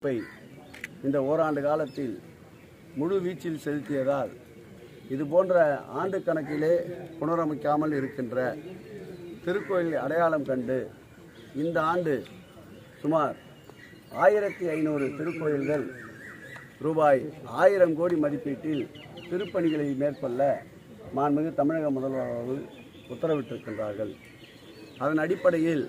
இப்பை இந்த ஓராண்டு காலத்தில் முழு வீச்சில் செலுத்தியதால் இது போன்ற ஆண்டு கணக்கிலே புனரமைக்காமல் இருக்கின்ற திருக்கோயில் அடையாளம் கண்டு இந்த ஆண்டு சுமார் ஆயிரத்தி ஐநூறு திருக்கோயில்கள் ரூபாய் ஆயிரம் கோடி மதிப்பீட்டில் திருப்பணிகளை மேற்கொள்ள மாண்புமிகு தமிழக முதல்வர் அவர்கள் உத்தரவிட்டிருக்கின்றார்கள் அதன் அடிப்படையில்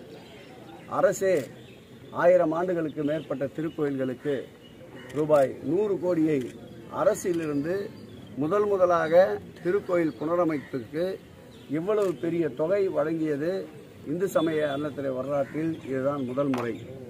அரசே ஆயிரம் ஆண்டுகளுக்கு மேற்பட்ட திருக்கோயில்களுக்கு ரூபாய் நூறு கோடியை அரசிலிருந்து முதல் முதலாக திருக்கோயில் புனரமைப்புக்கு இவ்வளவு பெரிய தொகை வழங்கியது இந்து சமய அறநிலையத்துறை வரலாற்றில் இதுதான் முதல் முறை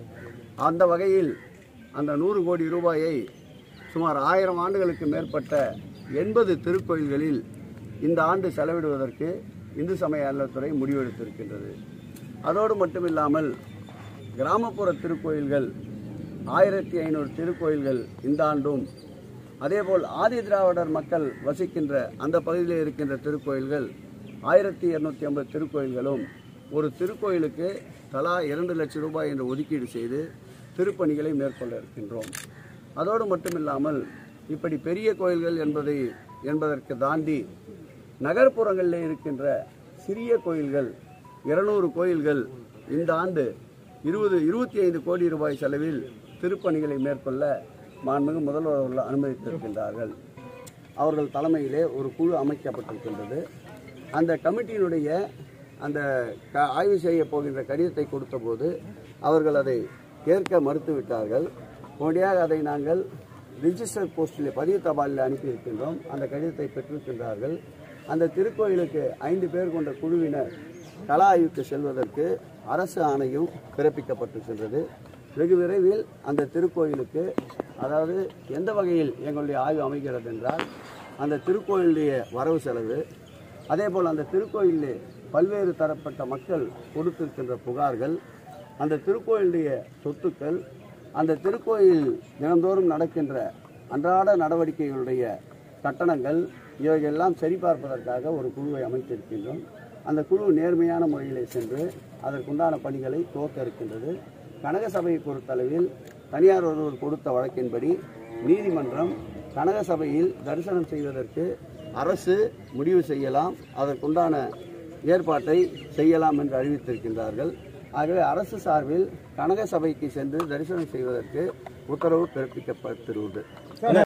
அந்த வகையில் அந்த நூறு கோடி ரூபாயை சுமார் ஆயிரம் ஆண்டுகளுக்கு மேற்பட்ட எண்பது திருக்கோயில்களில் இந்த ஆண்டு செலவிடுவதற்கு இந்து சமய அறநிலையத்துறை முடிவெடுத்திருக்கின்றது அதோடு மட்டுமில்லாமல் கிராமப்புற திருக்கோயில்கள் ஆயிரத்தி ஐநூறு திருக்கோயில்கள் இந்த ஆண்டும் அதேபோல் ஆதி திராவிடர் மக்கள் வசிக்கின்ற அந்த பகுதியில் இருக்கின்ற திருக்கோயில்கள் ஆயிரத்தி இருநூத்தி ஐம்பது திருக்கோயில்களும் ஒரு திருக்கோயிலுக்கு தலா இரண்டு லட்சம் ரூபாய் என்று ஒதுக்கீடு செய்து திருப்பணிகளை மேற்கொள்ள இருக்கின்றோம் அதோடு மட்டுமில்லாமல் இப்படி பெரிய கோயில்கள் என்பதை என்பதற்கு தாண்டி நகர்ப்புறங்களில் இருக்கின்ற சிறிய கோயில்கள் இருநூறு கோயில்கள் இந்த ஆண்டு இருபது இருபத்தி ஐந்து கோடி ரூபாய் செலவில் திருப்பணிகளை மேற்கொள்ள மாண்புமிகு முதல்வர் அவர்கள் அனுமதித்திருக்கின்றார்கள் அவர்கள் தலைமையிலே ஒரு குழு அமைக்கப்பட்டிருக்கின்றது அந்த கமிட்டியினுடைய அந்த க- ஆய்வு செய்ய போகின்ற கடிதத்தை கொடுத்தபோது அவர்கள் அதை ஏற்க மறுத்துவிட்டார்கள் உடனடியாக அதை நாங்கள் ரிஜிஸ்டர் போஸ்டில் பதிவு தபாலில் அனுப்பியிருக்கின்றோம் அந்த கடிதத்தை பெற்றிருக்கின்றார்கள் அந்த திருக்கோயிலுக்கு ஐந்து பேர் கொண்ட குழுவினர் கள ஆய்வுக்கு செல்வதற்கு அரசு ஆணையும் பிறப்பிக்கப்பட்டிருக்கின்றது வெகு விரைவில் அந்த திருக்கோயிலுக்கு அதாவது எந்த வகையில் எங்களுடைய ஆய்வு அமைகிறது என்றால் அந்த திருக்கோயிலுடைய வரவு செலவு அதேபோல் அந்த திருக்கோயிலே பல்வேறு தரப்பட்ட மக்கள் கொடுத்திருக்கின்ற புகார்கள் அந்த திருக்கோயிலுடைய சொத்துக்கள் அந்த திருக்கோயில் தினந்தோறும் நடக்கின்ற அன்றாட நடவடிக்கைகளுடைய கட்டணங்கள் இவைகளெல்லாம் சரிபார்ப்பதற்காக ஒரு குழுவை அமைத்திருக்கின்றோம் அந்த குழு நேர்மையான முறையிலே சென்று அதற்குண்டான பணிகளை துவக்க இருக்கின்றது கனக சபையை பொறுத்தளவில் தனியார் ஒருவர் கொடுத்த வழக்கின்படி நீதிமன்றம் கனக சபையில் தரிசனம் செய்வதற்கு அரசு முடிவு செய்யலாம் அதற்குண்டான ஏற்பாட்டை செய்யலாம் என்று அறிவித்திருக்கின்றார்கள் ஆகவே அரசு சார்பில் கனக சபைக்கு சென்று தரிசனம் செய்வதற்கு உத்தரவு பிறப்பிக்கப்பட்டிருந்தது